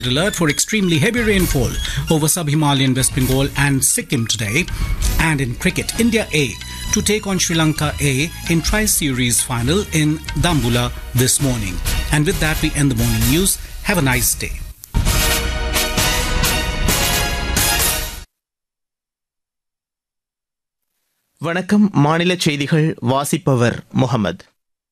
alert for extremely heavy rainfall over sub-Himalayan West Bengal and Sikkim today. And in cricket, India A to take on Sri Lanka A in Tri-Series final in Dambula this morning. And with that, we end the morning news. Have a nice day. வணக்கம் மாநில செய்திகள் வாசிப்பவர் முகமது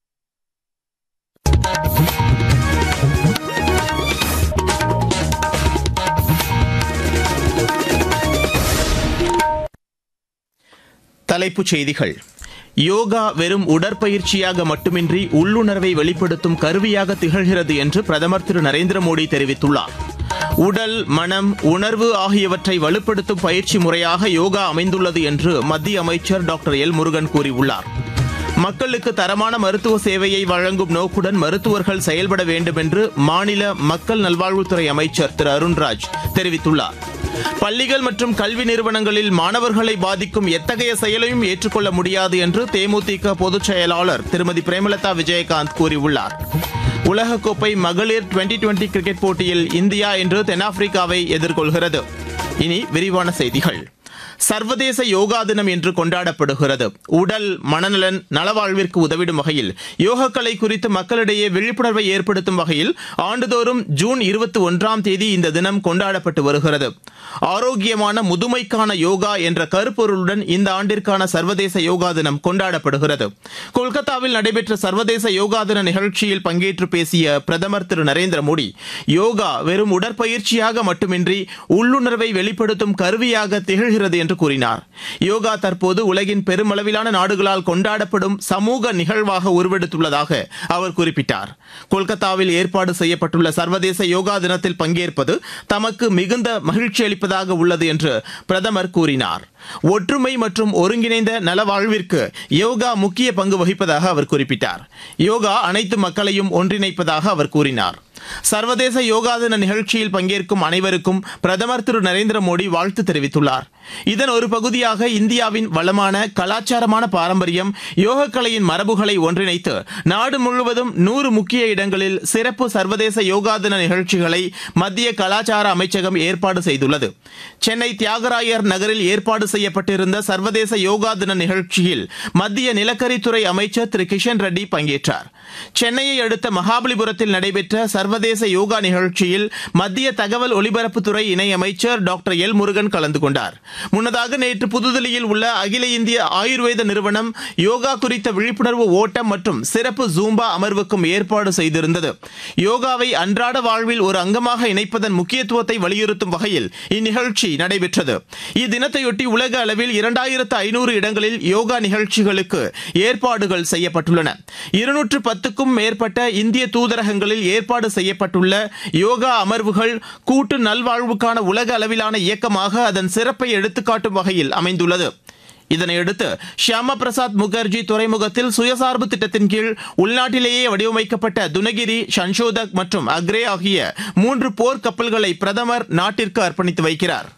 தலைப்புச் செய்திகள் யோகா வெறும் உடற்பயிற்சியாக மட்டுமின்றி உள்ளுணர்வை வெளிப்படுத்தும் கருவியாக திகழ்கிறது என்று பிரதமர் திரு நரேந்திர மோடி தெரிவித்துள்ளார் உடல் மனம் உணர்வு ஆகியவற்றை வலுப்படுத்தும் பயிற்சி முறையாக யோகா அமைந்துள்ளது என்று மத்திய அமைச்சர் டாக்டர் எல் முருகன் கூறியுள்ளார் மக்களுக்கு தரமான மருத்துவ சேவையை வழங்கும் நோக்குடன் மருத்துவர்கள் செயல்பட வேண்டும் என்று மாநில மக்கள் நல்வாழ்வுத்துறை அமைச்சர் திரு அருண்ராஜ் தெரிவித்துள்ளார் பள்ளிகள் மற்றும் கல்வி நிறுவனங்களில் மாணவர்களை பாதிக்கும் எத்தகைய செயலையும் ஏற்றுக்கொள்ள முடியாது என்று தேமுதிக பொதுச் செயலாளர் திருமதி பிரேமலதா விஜயகாந்த் கூறியுள்ளார் உலகக்கோப்பை மகளிர் டுவெண்டி டுவெண்டி கிரிக்கெட் போட்டியில் இந்தியா இன்று தென்னாப்பிரிக்காவை எதிர்கொள்கிறது இனி விரிவான செய்திகள் சர்வதேச யோகா தினம் இன்று கொண்டாடப்படுகிறது உடல் மனநலன் நலவாழ்விற்கு உதவிடும் வகையில் யோகக்கலை குறித்து மக்களிடையே விழிப்புணர்வை ஏற்படுத்தும் வகையில் ஆண்டுதோறும் ஜூன் இருபத்தி ஒன்றாம் தேதி இந்த தினம் கொண்டாடப்பட்டு வருகிறது ஆரோக்கியமான முதுமைக்கான யோகா என்ற கருப்பொருளுடன் இந்த ஆண்டிற்கான சர்வதேச யோகா தினம் கொண்டாடப்படுகிறது கொல்கத்தாவில் நடைபெற்ற சர்வதேச யோகா தின நிகழ்ச்சியில் பங்கேற்று பேசிய பிரதமர் திரு நரேந்திர மோடி யோகா வெறும் உடற்பயிற்சியாக மட்டுமின்றி உள்ளுணர்வை வெளிப்படுத்தும் கருவியாக திகழ்கிறது என்று கூறினார் யோகா தற்போது உலகின் பெருமளவிலான நாடுகளால் கொண்டாடப்படும் சமூக நிகழ்வாக உருவெடுத்துள்ளதாக அவர் குறிப்பிட்டார் கொல்கத்தாவில் ஏற்பாடு செய்யப்பட்டுள்ள சர்வதேச யோகா தினத்தில் பங்கேற்பது தமக்கு மிகுந்த மகிழ்ச்சி அளிப்பதாக உள்ளது என்று பிரதமர் கூறினார் ஒற்றுமை மற்றும் ஒருங்கிணைந்த நலவாழ்விற்கு யோகா முக்கிய பங்கு வகிப்பதாக அவர் குறிப்பிட்டார் யோகா அனைத்து மக்களையும் ஒன்றிணைப்பதாக அவர் கூறினார் சர்வதேச யோகா தின நிகழ்ச்சியில் பங்கேற்கும் அனைவருக்கும் பிரதமர் திரு நரேந்திர மோடி வாழ்த்து தெரிவித்துள்ளார் இதன் ஒரு பகுதியாக இந்தியாவின் வளமான கலாச்சாரமான பாரம்பரியம் யோகக்கலையின் மரபுகளை ஒன்றிணைத்து நாடு முழுவதும் நூறு முக்கிய இடங்களில் சிறப்பு சர்வதேச யோகா தின நிகழ்ச்சிகளை மத்திய கலாச்சார அமைச்சகம் ஏற்பாடு செய்துள்ளது சென்னை தியாகராயர் நகரில் ஏற்பாடு செய்யப்பட்டிருந்த சர்வதேச யோகா தின நிகழ்ச்சியில் மத்திய நிலக்கரித்துறை அமைச்சர் திரு கிஷன் ரெட்டி பங்கேற்றார் சென்னையை அடுத்த மகாபலிபுரத்தில் நடைபெற்ற சர்வதேச யோகா நிகழ்ச்சியில் மத்திய தகவல் ஒலிபரப்புத்துறை இணையமைச்சர் டாக்டர் எல் முருகன் கலந்து கொண்டார் முன்னதாக நேற்று புதுதில்லியில் உள்ள அகில இந்திய ஆயுர்வேத நிறுவனம் யோகா குறித்த விழிப்புணர்வு ஓட்டம் மற்றும் சிறப்பு ஜூம்பா அமர்வுக்கும் ஏற்பாடு செய்திருந்தது யோகாவை அன்றாட வாழ்வில் ஒரு அங்கமாக இணைப்பதன் முக்கியத்துவத்தை வலியுறுத்தும் வகையில் இந்நிகழ்ச்சி நடைபெற்றது இத்தினத்தையொட்டி உலக அளவில் இரண்டாயிரத்து ஐநூறு இடங்களில் யோகா நிகழ்ச்சிகளுக்கு ஏற்பாடுகள் செய்யப்பட்டுள்ளன இருநூற்று பத்துக்கும் மேற்பட்ட இந்திய தூதரகங்களில் ஏற்பாடு செய்யப்பட்டுள்ள யோகா அமர்வுகள் கூட்டு நல்வாழ்வுக்கான உலக அளவிலான இயக்கமாக அதன் சிறப்பை எடுத்துக்காட்டும் வகையில் அமைந்துள்ளது இதனையடுத்து ஷியாமா பிரசாத் முகர்ஜி துறைமுகத்தில் சுயசார்பு திட்டத்தின் கீழ் உள்நாட்டிலேயே வடிவமைக்கப்பட்ட துனகிரி சன்ஷோதக் மற்றும் அக்ரே ஆகிய மூன்று போர் கப்பல்களை பிரதமர் நாட்டிற்கு அர்ப்பணித்து வைக்கிறார்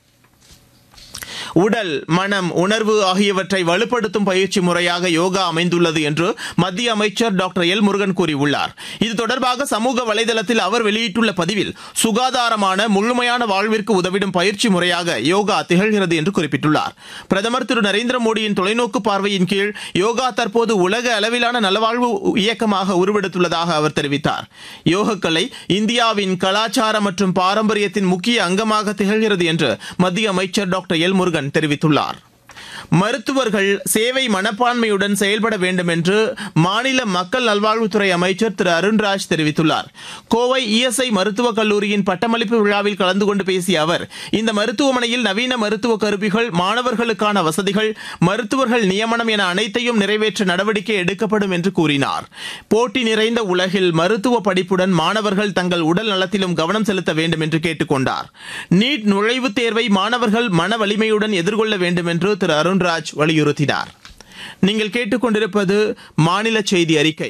உடல் மனம் உணர்வு ஆகியவற்றை வலுப்படுத்தும் பயிற்சி முறையாக யோகா அமைந்துள்ளது என்று மத்திய அமைச்சர் டாக்டர் எல் முருகன் கூறியுள்ளார் இது தொடர்பாக சமூக வலைதளத்தில் அவர் வெளியிட்டுள்ள பதிவில் சுகாதாரமான முழுமையான வாழ்விற்கு உதவிடும் பயிற்சி முறையாக யோகா திகழ்கிறது என்று குறிப்பிட்டுள்ளார் பிரதமர் திரு நரேந்திர மோடியின் தொலைநோக்கு பார்வையின் கீழ் யோகா தற்போது உலக அளவிலான நலவாழ்வு இயக்கமாக உருவெடுத்துள்ளதாக அவர் தெரிவித்தார் யோகக்கலை இந்தியாவின் கலாச்சார மற்றும் பாரம்பரியத்தின் முக்கிய அங்கமாக திகழ்கிறது என்று மத்திய அமைச்சர் டாக்டர் எல் முருகன் தெரிவித்துள்ளார் மருத்துவர்கள் சேவை மனப்பான்மையுடன் செயல்பட வேண்டும் என்று மாநில மக்கள் நல்வாழ்வுத்துறை அமைச்சர் திரு அருண்ராஜ் தெரிவித்துள்ளார் கோவை இஎஸ்ஐ மருத்துவக் கல்லூரியின் பட்டமளிப்பு விழாவில் கலந்து கொண்டு பேசிய அவர் இந்த மருத்துவமனையில் நவீன மருத்துவ கருவிகள் மாணவர்களுக்கான வசதிகள் மருத்துவர்கள் நியமனம் என அனைத்தையும் நிறைவேற்ற நடவடிக்கை எடுக்கப்படும் என்று கூறினார் போட்டி நிறைந்த உலகில் மருத்துவ படிப்புடன் மாணவர்கள் தங்கள் உடல் நலத்திலும் கவனம் செலுத்த வேண்டும் என்று கேட்டுக் கொண்டார் நீட் நுழைவுத் தேர்வை மாணவர்கள் மன வலிமையுடன் எதிர்கொள்ள வேண்டும் என்று திரு அருண்ராஜ் வலியுறுத்தினார் நீங்கள் கேட்டுக்கொண்டிருப்பது மாநில செய்தி அறிக்கை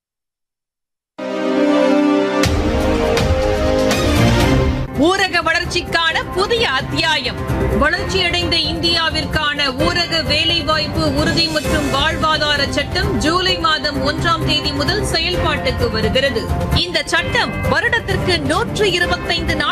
ஊரக வளர்ச்சி வளர்ச்சிக்கான புதிய அத்தியாயம் வளர்ச்சியடைந்த இந்தியாவிற்கான ஊரக வேலைவாய்ப்பு உறுதி மற்றும் வாழ்வாதார சட்டம் ஜூலை மாதம் ஒன்றாம் தேதி முதல் செயல்பாட்டுக்கு வருகிறது இந்த சட்டம் வருடத்திற்கு நூற்று இருபத்தைந்து